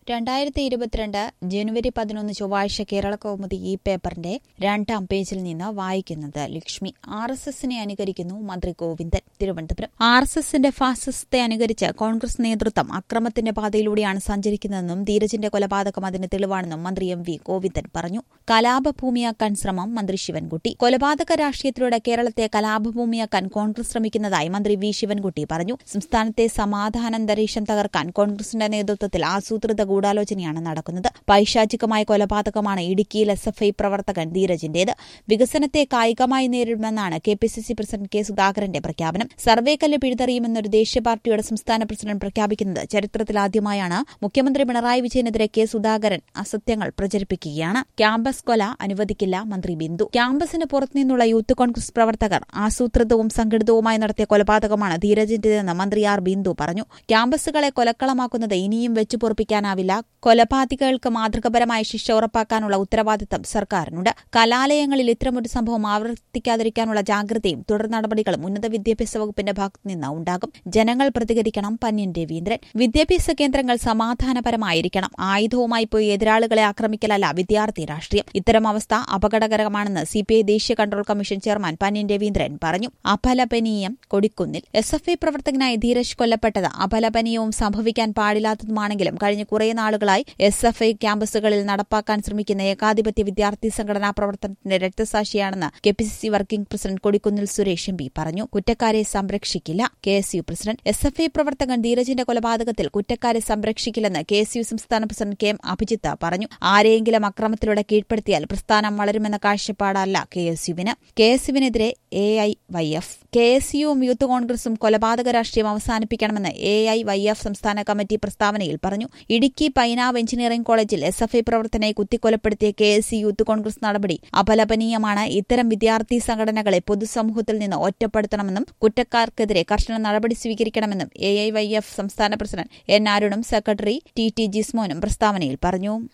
രണ്ടായിരത്തി ഇരുപത്തിരണ്ട് ജനുവരി പതിനൊന്ന് ചൊവ്വാഴ്ച കേരള കൗമുദി ഈ പേപ്പറിന്റെ രണ്ടാം പേജിൽ നിന്ന് വായിക്കുന്നത് ലക്ഷ്മി ആർ എസ് എസിനെ അനുകരിക്കുന്നു മന്ത്രി ഗോവിന്ദൻ തിരുവനന്തപുരം ആർ എസ് എസിന്റെ ഫാസിസത്തെ അനുകരിച്ച് കോൺഗ്രസ് നേതൃത്വം അക്രമത്തിന്റെ പാതയിലൂടെയാണ് സഞ്ചരിക്കുന്നതെന്നും ധീരജിന്റെ കൊലപാതകം അതിന് തെളിവാണെന്നും മന്ത്രി എം വി ഗോവിന്ദൻ പറഞ്ഞു കലാപഭൂമിയാക്കാൻ ശ്രമം മന്ത്രി ശിവൻകുട്ടി കൊലപാതക രാഷ്ട്രീയത്തിലൂടെ കേരളത്തെ കലാപഭൂമിയാക്കാൻ കോൺഗ്രസ് ശ്രമിക്കുന്നതായി മന്ത്രി വി ശിവൻകുട്ടി പറഞ്ഞു സംസ്ഥാനത്തെ സമാധാനാന്തരീക്ഷം തകർക്കാൻ കോൺഗ്രസിന്റെ നേതൃത്വത്തിൽ ആസൂത്രിത ഗൂഢാലോചനയാണ് നടക്കുന്നത് പൈശാചികമായ കൊലപാതകമാണ് ഇടുക്കിയിൽ എസ് എഫ് ഐ പ്രവർത്തകൻ ധീരജിന്റേത് വികസനത്തെ കായികമായി നേരിടുമെന്നാണ് K P C C president K സുധാകരന്റെ പ്രഖ്യാപനം സർവേക്കല്ല് പിഴുതെറിയുമെന്നൊരു ദേശീയ പാർട്ടിയുടെ സംസ്ഥാന പ്രസിഡന്റ് പ്രഖ്യാപിക്കുന്നത് ചരിത്രത്തിലാദ്യമായാണ് മുഖ്യമന്ത്രി പിണറായി വിജയനെതിരെ കെ സുധാകരൻ അസത്യങ്ങൾ പ്രചരിപ്പിക്കുകയാണ് ക്യാമ്പസ് കൊല അനുവദിക്കില്ല മന്ത്രി ബിന്ദു ക്യാമ്പസിന് പുറത്തുനിന്നുള്ള യൂത്ത് കോൺഗ്രസ് പ്രവർത്തകർ ആസൂത്രിതവും സംഘടിതവുമായി നടത്തിയ കൊലപാതകമാണ് ധീരജിന്റേതെന്ന് മന്ത്രി ആർ ബിന്ദു പറഞ്ഞു ക്യാമ്പസുകളെ കൊലക്കളമാക്കുന്നത് ഇനിയും വെച്ചു പൊറപ്പിക്കാനാവില്ല കൊലപാതകൾക്ക് മാതൃകപരമായ ശിക്ഷ ഉറപ്പാക്കാനുള്ള ഉത്തരവാദിത്തം സർക്കാരിനുണ്ട് കലാലയങ്ങളിൽ ഇത്തരമൊരു സംഭവം ആവർത്തിക്കാതിരിക്കാനുള്ള ജാഗ്രതയും തുടർ നടപടികളും ഉന്നത വിദ്യാഭ്യാസ വകുപ്പിന്റെ ഭാഗത്തുനിന്ന് ഉണ്ടാകും ജനങ്ങൾ പ്രതികരിക്കണം പന്യൻ രവീന്ദ്രൻ വിദ്യാഭ്യാസ കേന്ദ്രങ്ങൾ സമാധാനപരമായിരിക്കണം ആയുധവുമായി പോയി എതിരാളികളെ ആക്രമിക്കലല്ല വിദ്യാർത്ഥി രാഷ്ട്രീയം ഇത്തരം അവസ്ഥ അപകടകരമാണെന്ന് സിപിഐ ദേശീയ control commission chairman Pannyan Raveendran പറഞ്ഞു അഫലപനീയം കൊടിക്കുന്നിൽ എസ് എഫ് ഐ പ്രവർത്തകനായി ധീരജ് കൊല്ലപ്പെട്ടത് അഫലപനീയവും സംഭവിക്കാൻ പാടില്ലാത്തതുമാണെങ്കിലും കഴിഞ്ഞ കുറേ നാളുകളായി എസ് എഫ് ഐ ക്യാമ്പസുകളിൽ നടപ്പാക്കാൻ ശ്രമിക്കുന്ന ഏകാധിപത്യ വിദ്യാർത്ഥി സംഘടനാ പ്രവർത്തനത്തിന്റെ രക്തസാക്ഷിയാണെന്ന് K P C C working president Kodikunnil Suresh M P പറഞ്ഞു കുറ്റക്കാരെ സംരക്ഷിക്കില്ല K S U president S F I പ്രവർത്തകൻ ധീരജിന്റെ കൊലപാതകത്തിൽ കുറ്റക്കാരെ സംരക്ഷിക്കില്ലെന്ന് കെ എസ് യു സംസ്ഥാന പ്രസിഡന്റ് കെ എം അഭിജിത്ത് പറഞ്ഞു ആരെയെങ്കിലും അക്രമത്തിലൂടെ കീഴ്പ്പെടുത്തിയാൽ പ്രസ്ഥാനം വളരുമെന്ന കാഴ്ചപ്പാടല്ല കെ എസ് യുവിന് കെ എസ് യുവിനെതിരെ A I Y F K S യുവും യൂത്ത് കോൺഗ്രസും കൊലപാതക രാഷ്ട്രീയം അവസാനിപ്പിക്കണമെന്ന് എ ഐ വൈ എഫ് സംസ്ഥാന കമ്മിറ്റി പ്രസ്താവനയിൽ പറഞ്ഞു ഇടുക്കി പൈനാവ് എഞ്ചിനീയറിംഗ് കോളേജിൽ എസ് എഫ് ഐ പ്രവർത്തനയെ കുത്തിക്കൊലപ്പെടുത്തിയ K S U youth Congress നടപടി അപലപനീയമാണ് ഇത്തരം വിദ്യാർത്ഥി സംഘടനകളെ പൊതുസമൂഹത്തിൽ നിന്ന് ഒറ്റപ്പെടുത്തണമെന്നും കുറ്റക്കാർക്കെതിരെ കർശന നടപടി സ്വീകരിക്കണമെന്നും എ ഐ വൈ എഫ് സംസ്ഥാന പ്രസിഡന്റ് എൻ അരുണും സെക്രട്ടറി ടി ടി ജിസ്മോനും പ്രസ്താവനയിൽ പറഞ്ഞു